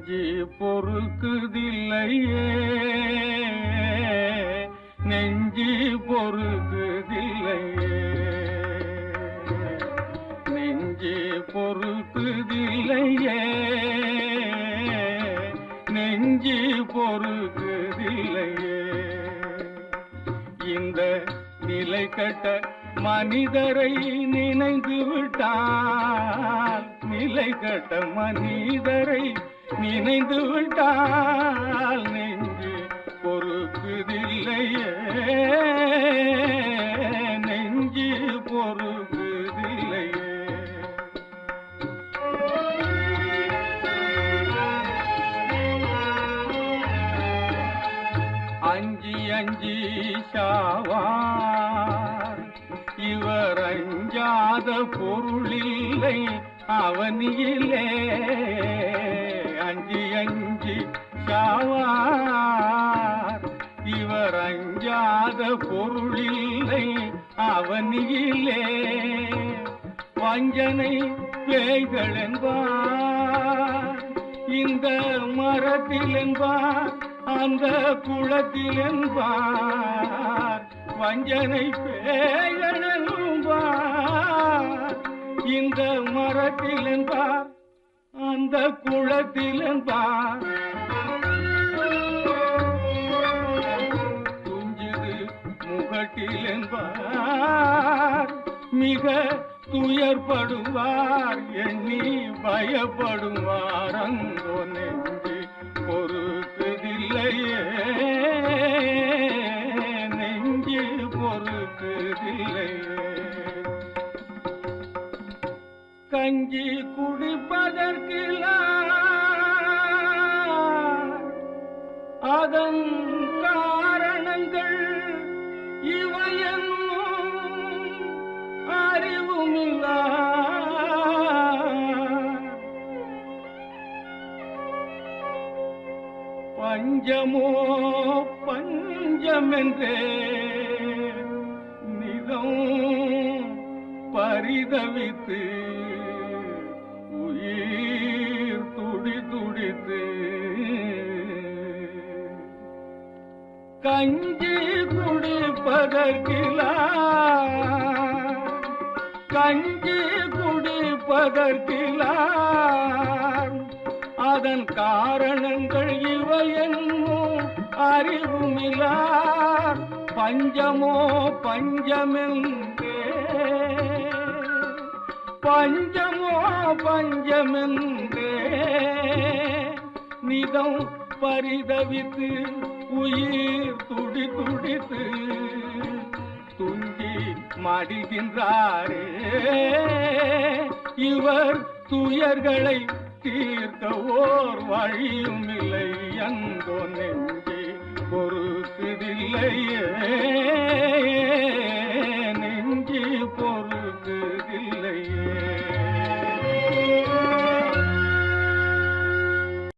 நெஞ்சு பொறுக்குதில்லையே நெஞ்சு பொறுக்குதில்லையே நெஞ்சு பொறுக்குதில்லையே நெஞ்சு பொறுக்குதில்லையே இந்த நிலை கட்ட மனிதரை நினைந்து விட்டால் நிலை கட்ட மனிதரை நினைந்து விட்டால் நெஞ்சு பொறுக்குதில்லையே நெஞ்சு பொறுக்குதில்லையே அஞ்சி அஞ்சி சாவார் இவர் அஞ்சாத பொருளில்லை அவனியிலே அஞ்சி அஞ்சி சாவார் இவர் அஞ்சாத பொருளில்லை அவனியிலே வஞ்சனை பேய்கள் என்பார் இந்த மரத்தில் என்பார் அந்த குளத்தில் என்பார் வஞ்சனை பேய்கள் என்பார் இந்த மரத்தில் என்பார் அந்த குளத்தில் என்பார் துஞ்சுது முகட்டில் என்பார் மிக துயர்படுவார் எண்ணி பயப்படுவார் அங்கோ நெஞ்சு பொறுக்குதில்லையே நெஞ்சு பொறுக்குதில்லையே கஞ்சி குடிப்பதற்கிலா அதன் காரணங்கள் இவையென்னும் அறிவுமில்லா பஞ்சமோ பஞ்சமென்றே நிதம் பரிதவித்து உயிர் துடி துடித்து கஞ்சி குடிப்பதற்கிலா கஞ்சி குடிப்பதற்கிலா அதன் காரணங்கள் இவை என்னும் அறிவுமிலா பஞ்சமோ பஞ்சமென்றே பஞ்சமோ பஞ்சமென்றே நிதம் பரிதவித்து உயிர் துடி துடித்து துஞ்சி மடிகின்றாரே இவர் துயர்களை தீர்க்க ஓர் வழியும் இல்லை எங்கோ நெஞ்சே பொறுக்குதில்லையே